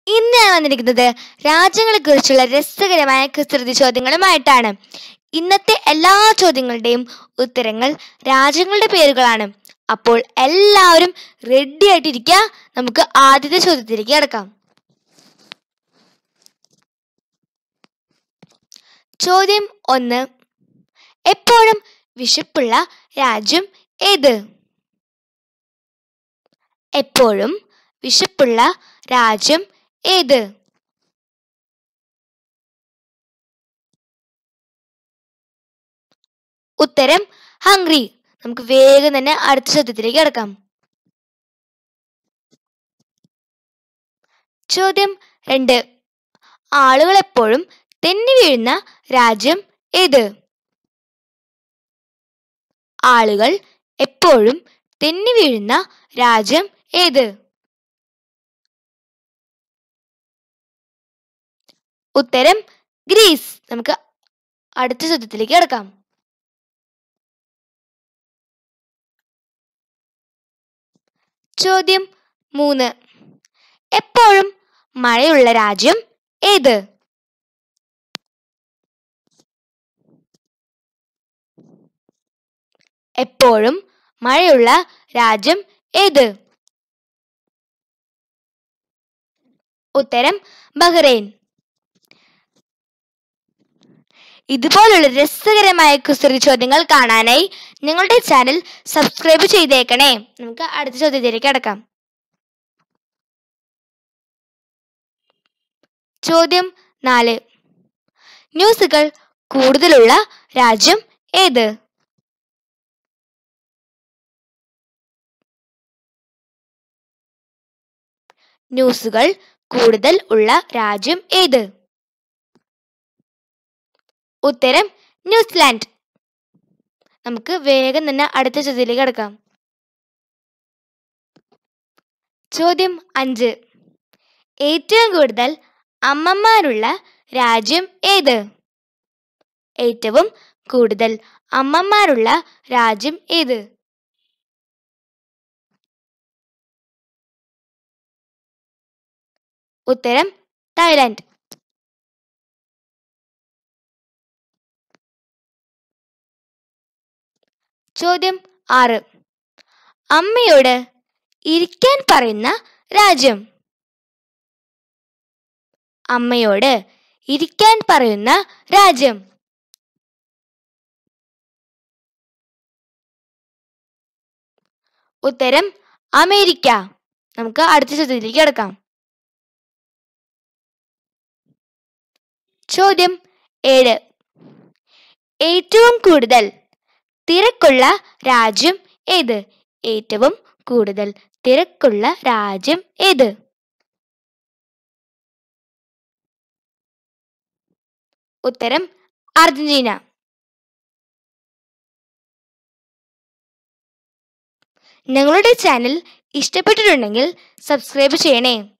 ഇന്ന് ഞാൻ വന്നിരിക്കുന്നത് രാജ്യങ്ങളെ കുറിച്ചുള്ള രസകരമായ കുസൃതി ചോദ്യങ്ങളുമായിട്ടാണ് ഇന്നത്തെ എല്ലാ ചോദ്യങ്ങളുടെയും ഉത്തരങ്ങൾ രാജ്യങ്ങളുടെ പേരുകളാണ് അപ്പോൾ എല്ലാവരും റെഡി ആയിട്ടിരിക്കുക നമുക്ക് ആദ്യത്തെ ചോദ്യത്തിലേക്ക് കിടക്കാം ചോദ്യം ഒന്ന് എപ്പോഴും വിശപ്പുള്ള രാജ്യം ഏത് എപ്പോഴും വിശപ്പുള്ള രാജ്യം ഏത് ഉത്തരം ഹംഗ്രി നമുക്ക് വേഗം തന്നെ അടുത്ത ചോദ്യത്തിലേക്ക് കിടക്കാം ചോദ്യം രണ്ട് ആളുകൾ എപ്പോഴും തെന്നി വീഴുന്ന രാജ്യം ഏത് ആളുകൾ എപ്പോഴും തെന്നി വീഴുന്ന രാജ്യം ഏത് ഉത്തരം ഗ്രീസ് നമുക്ക് അടുത്ത ചോദ്യത്തിലേക്ക് കിടക്കാം ചോദ്യം മൂന്ന് എപ്പോഴും മഴയുള്ള രാജ്യം ഏത് എപ്പോഴും മഴയുള്ള രാജ്യം ഏത് ഉത്തരം ബഹ്റൈൻ ഇതുപോലുള്ള രസകരമായ കുസൃതി ചോദ്യങ്ങൾ കാണാനായി ഞങ്ങളുടെ ചാനൽ സബ്സ്ക്രൈബ് ചെയ്തേക്കണേ നമുക്ക് അടുത്ത ചോദ്യത്തിലേക്ക് കിടക്കാം ചോദ്യം നാല് ന്യൂസുകൾ കൂടുതലുള്ള രാജ്യം ഏത് ന്യൂസുകൾ കൂടുതൽ ഉള്ള രാജ്യം ഏത് ഉത്തരം ന്യൂസിലാൻഡ് നമുക്ക് വേഗം തന്നെ അടുത്ത ചോദ്യത്തിലേക്ക് കിടക്കാം ചോദ്യം അഞ്ച് ഏറ്റവും കൂടുതൽ അമ്മമാരുള്ള രാജ്യം ഏത് ഏറ്റവും കൂടുതൽ അമ്മമാരുള്ള രാജ്യം ഏത് ഉത്തരം തായ്ലാൻഡ് ചോദ്യം ആറ് അമ്മയോട് ഇരിക്കാൻ പറയുന്ന രാജ്യം അമ്മയോട് ഇരിക്കാൻ പറയുന്ന രാജ്യം ഉത്തരം അമേരിക്ക നമുക്ക് അടുത്ത ചോദ്യത്തിലേക്ക് കിടക്കാം ചോദ്യം ഏഴ് ഏറ്റവും കൂടുതൽ തിരക്കുള്ള രാജ്യം ഏത് ഏറ്റവും കൂടുതൽ തിരക്കുള്ള രാജ്യം ഏത് ഉത്തരം അർജന്റീന ഞങ്ങളുടെ ചാനൽ ഇഷ്ടപ്പെട്ടിട്ടുണ്ടെങ്കിൽ സബ്സ്ക്രൈബ് ചെയ്യണേ